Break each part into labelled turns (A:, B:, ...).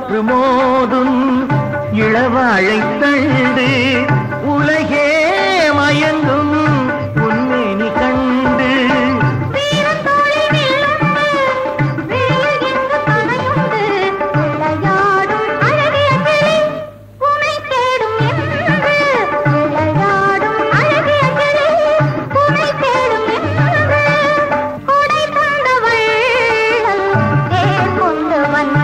A: காற்று மோதும் இளவாழை தண்டு உலகே மயங்கும் உன்மேனி கண்டு
B: வீரத்தோழி நில்லுண்டு, விழியெங்கு கனையுண்டு, விளையாடும் அழகிய கிளி, உனை தேடும் என்று. விளையாடும் அழகிய கிளி, உனை தேடும் என்று. கொடை தந்த வள்ளல் தேர் கொண்டு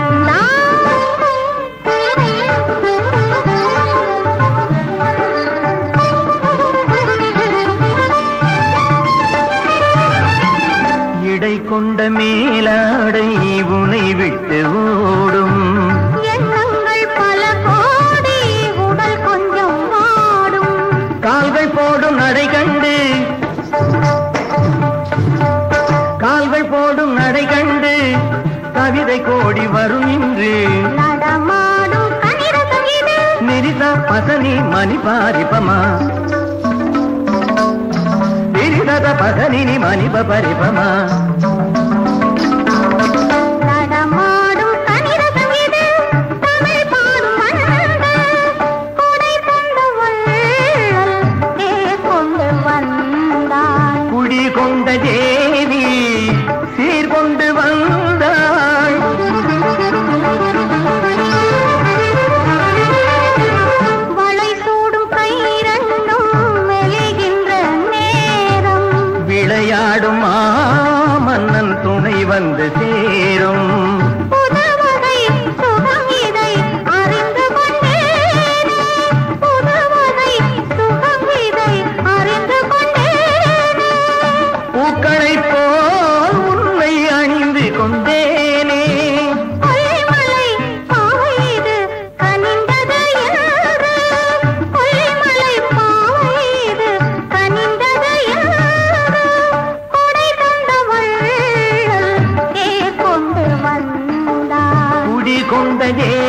B: வந்தான்.
A: இடை கொண்ட மேலாடை உனை விட்டு ஓடும்
B: எண்ணங்கள் பல கோடி உடல் கொஞ்சம் வாடும்
A: கால்கள் போடும் நடை கண்டு கால்கள் போடும் நடை கண்டு கவிதை கோடி வரும் இன்று
B: நடமாடும் கனிரசம் இது
A: நிரித பசனி மணி பாரிபமா நிரிதத பசனி மணி பரிபமா
B: நடமாடும் கனிரசம் இது தமிழ் பாடும் மன்னந்த கொடை கொண்ட வள்ளல் தேர் கொண்டு வந்தான்
A: குடி கொண்ட தேவி சீர்கொண்டு வந்தாள்
B: வளை சூடும் கைரண்டும் மெலிகின்ற நேரம்
A: விளையாடும் ஆ மன்னன் துணை வந்து சேரும்
B: புதுவகை சுகம் இதை அறிந்து கொண்டேனே புதுவகை சுகம் இதை அறிந்து கொண்டேனே
A: பூக்களை போல் உன்னை அணிந்து கொண்டேனே
B: கொல்லிமலை பாவை இது கனிந்தது என்று கொல்லிமலை பாவை இது கனிந்தது என்று கொடை தந்த வள்ளல் தேர் கொண்டு வந்தான்
A: குடி கொண்ட தேவி